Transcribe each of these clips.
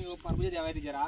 పరుపు దేవైతే జరా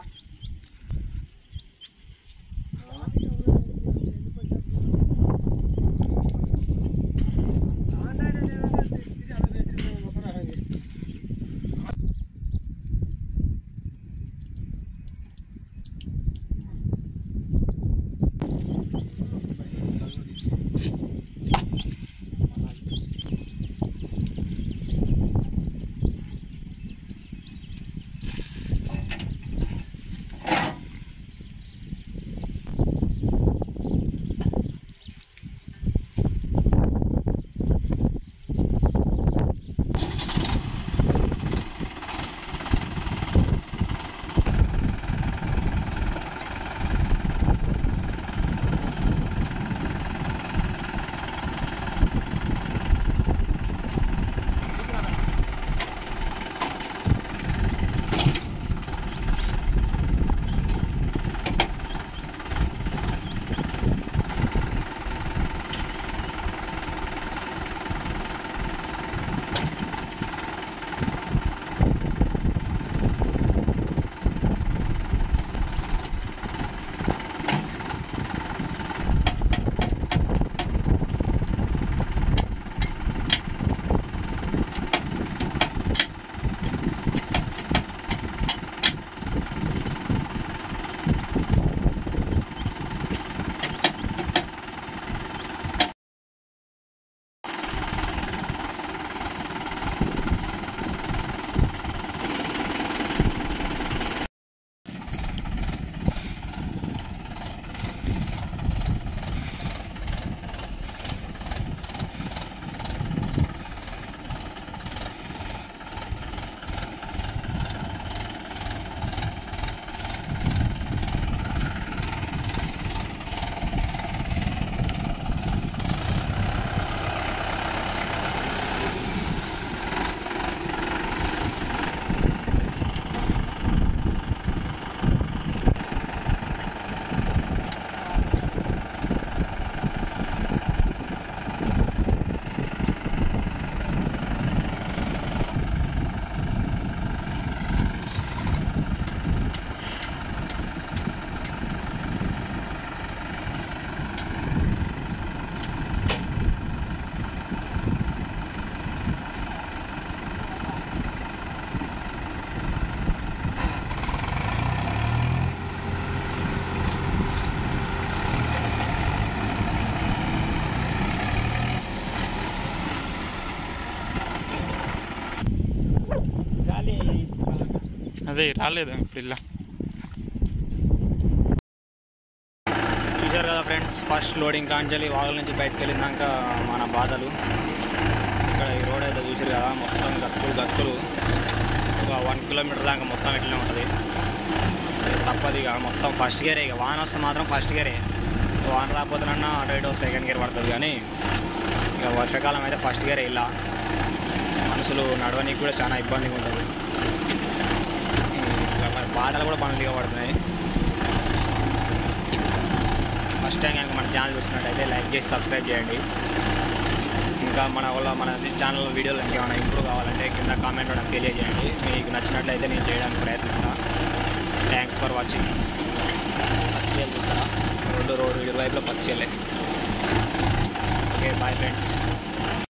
అదే రాలేదు ఇప్పుడు ఇలా చూశారు కదా ఫ్రెండ్స్ ఫస్ట్ లోడింగ్ కాంచాలి వాగుల నుంచి బయటకు వెళ్ళినాక మన బాధలు ఇక్కడ ఈ రోడ్ అయితే చూసారు కదా మొత్తం గతుకులు గతుకులు ఒక వన్ కిలోమీటర్ దాకా మొత్తం ఇట్లనే ఉంటుంది తప్పదు ఇక మొత్తం ఫస్ట్ గేరే ఇక వాన వస్తే మాత్రం ఫస్ట్ గేరే వాన రాకపోతేనన్నా అటు ఇటు సెకండ్ గేర్ పడుతుంది కానీ ఇక వర్షాకాలం అయితే ఫస్ట్ గేరే ఇలా మనుషులు నడవడానికి కూడా చాలా ఇబ్బందిగా ఉంటుంది ఇక మరి బాధలు కూడా బండ్లుగా పడుతున్నాయి ఫస్ట్ టైం కనుక మన ఛానల్ చూస్తున్నట్టయితే లైక్ చేసి సబ్స్క్రైబ్ చేయండి ఇంకా మన వల్ల మన ఛానల్ వీడియోలు ఇంకేమైనా ఇంప్రూవ్ కావాలంటే కింద కామెంట్ నాకు తెలియజేయండి మీకు నచ్చినట్లయితే నేను చేయడానికి ప్రయత్నిస్తాను థ్యాంక్స్ ఫర్ వాచింగ్ పచ్చిచేలు చూస్తారా రెండు రోడ్డు ఇరువైపులో పచ్చిచేలే ఓకే బాయ్ ఫ్రెండ్స్